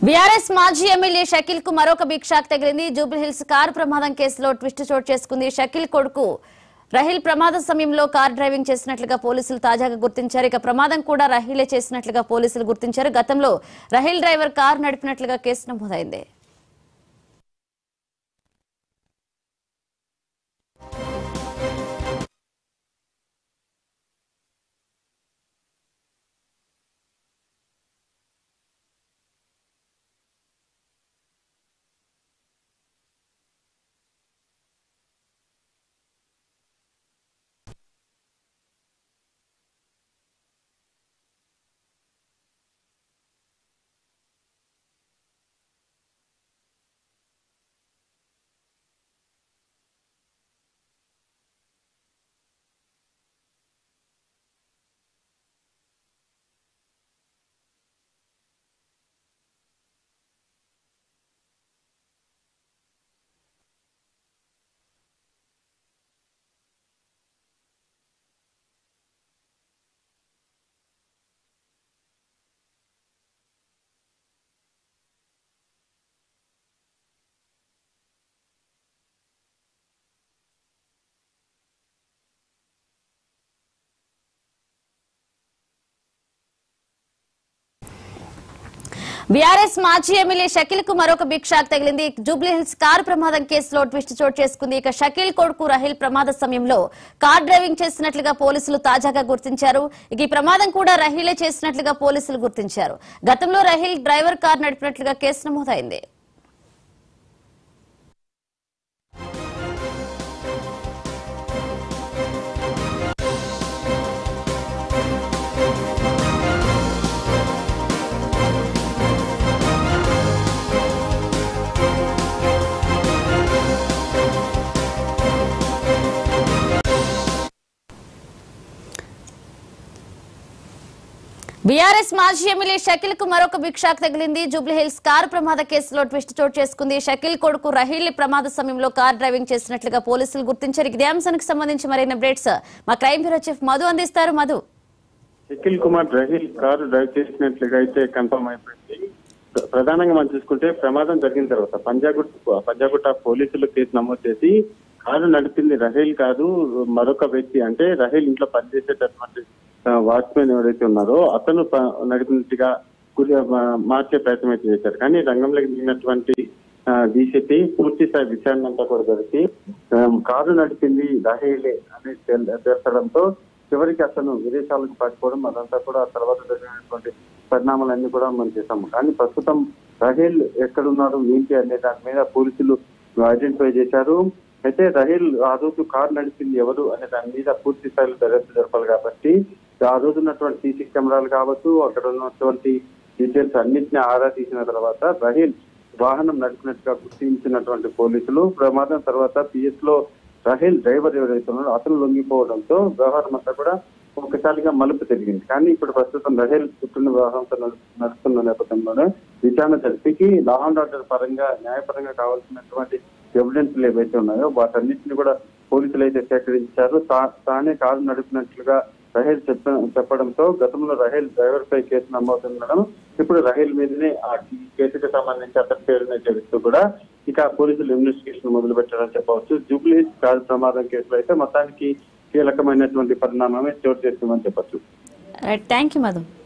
BRS మాజీ MLA Shakeel కు మరొక బిగ్ షాక్ తగిలింది జూబ్లీహిల్స్ కారు ప్రమాదం కేసులో ట్విస్ట్ చోటు చేసుకుంది షకీల్ కొడుకు రహిల్ ప్రమాద సమయంలో కార్ డ్రైవింగ్ చేసినట్లుగా పోలీసులు తాజాగా గుర్తించారు ఇక ప్రమాదం కూడా రహీలే చేసినట్లుగా పోలీసులు గుర్తించారు గతంలో రహిల్ డ్రైవర్ కారు నడిపినట్లుగా కేసు నమోదైంది బీఆర్ఎస్ మాజీ ఎమ్మెల్యే షకీల్ కు మరొక బిగ్ షాక్ తగిలింది జూబ్లీహిల్స్ కారు ప్రమాదం కేసులో ట్విస్ట్ చోటు చేసుకుంది ఇక షకీల్ కొడుకు రహిల్ ప్రమాద సమయంలో కార్ డ్రైవింగ్ చేసినట్లుగా పోలీసులు తాజాగా గుర్తించారు ఇక ఈ ప్రమాదం కూడా రహీలే చేసినట్లుగా పోలీసులు గుర్తించారు గతంలో రహిల్ డ్రైవర్ కార్ నడిపినట్లుగా కేసు నమోదైంది బీఆర్ఎస్ మాజీ ఎమ్మెల్యే షకీల్ కు మరొక బిగ్ షాక్ తగిలింది జూబ్లీహిల్స్ కారు ప్రమాద కేసులో ట్విస్ట్ చోటు చేసుకుంది షకీల్ కొడుకు రహీల్ ప్రమాద సమయంలో కార్ డ్రైవింగ్ చేసినట్లుగా పోలీసులు గుర్తించారు ఇదే అంశానికి సంబంధించి మరిన్ని అప్డేట్స్ మా క్రైమ్ బ్యూరో చీఫ్ మధు అందిస్తారు మధు నిఖిల్ కుమార్ రహీల్ కారు డ్రైవ్ చేసినట్లుగా అయితే కన్ఫర్మ్ అయిపోయింది ప్ర- ప్రధానంగా మనం చూసుకుంటే ప్రమాదం జరిగిన తర్వాత పంజాగుట్ పంజాగుట్ట పోలీసులు కేసు నమోదు చేసి కారు నడిపింది రహీల్ కాదు మరొక వ్యక్తి అంటే రహీల్ ఇంట్లో పనిచేసేటటువంటి వాచ్మెన్ ఎవరైతే ఉన్నారో అతను ప- నడిపినట్టుగా గురి మా- మార్చే ప్రయత్నం అయితే చేశారు కానీ రంగంలోకి దిగినటువంటి డీసీపీ పూర్తి స్థాయి విచారణ అంతా కూడా జరిపి ఆ, కారు నడిపింది రహీలే అని తెల్- తేల్చడంతో చివరికి అతను విదేశాలకు పారిపోవడం అదంతా కూడా ఆ తర్వాత జరిగినటువంటి పరిణామాలన్నీ కూడా మనం చేసాము కానీ ప్రస్తుతం రహేల్ ఎక్కడున్నాడు ఏంటి అనే దాని మీద పోలీసులు ఐడెంటిఫై చేశారు అయితే రహేల్ ఆ రోజు కారు నడిపింది ఎవరు అనే దాని మీద పూర్తి స్థాయిలో దర్యాప్తు జరపాలి కాబట్టి ఆ రోజు ఉన్నటువంటి సీసీ కెమెరాలు కావచ్చు అక్కడ ఉన్నటువంటి డీటెయిల్స్ అన్నింటినీ ఆరా తీసిన తర్వాత రహీల్ వాహనం నడిపినట్టుగా గుర్తించినటువంటి పోలీసులు ప్రమాదం తర్వాత పిఎస్ లో రహేల్ డ్రైవర్ ఎవరైతే ఉన్నారో అతను లొంగిపోవడంతో వ్యవహారం అంతా కూడా ఒకసారిగా మలుపు తిరిగింది కానీ ఇప్పుడు ప్రస్తుతం రహేల్ చుట్టూ వ్యవహారంతో నడు- నడుస్తున్న నేపథ్యంలోనే విచారణ జరిపి లా అండ్ ఆర్డర్ పరంగా న్యాయపరంగా కావాల్సినటువంటి ఎవిడెన్స్ ఏవైతే ఉన్నాయో వాటన్నిటిని కూడా పోలీసులు అయితే సేకరించారు తా- తానే కారు నడిపినట్లుగా రహేల్ చెప్ప చెప్పడంతో గతంలో రహేల్ డ్రైవర్ పై కేసు నమోదుండడం ఇప్పుడు రహేల్ మీదనే ఆ కేసుకు సంబంధించి అతని పేరునే చెబుతూ కూడా ఇక పోలీసులు ఇన్వెస్టిగేషన్ మొదలు పెట్టారని చెప్పవచ్చు జూబ్లీ కారు ప్రమాదం కేసులో అయితే మొత్తానికి కీలకమైనటువంటి పరిణామమే చోటు చేస్తుందని చెప్పొచ్చు థ్యాంక్ యూ మధు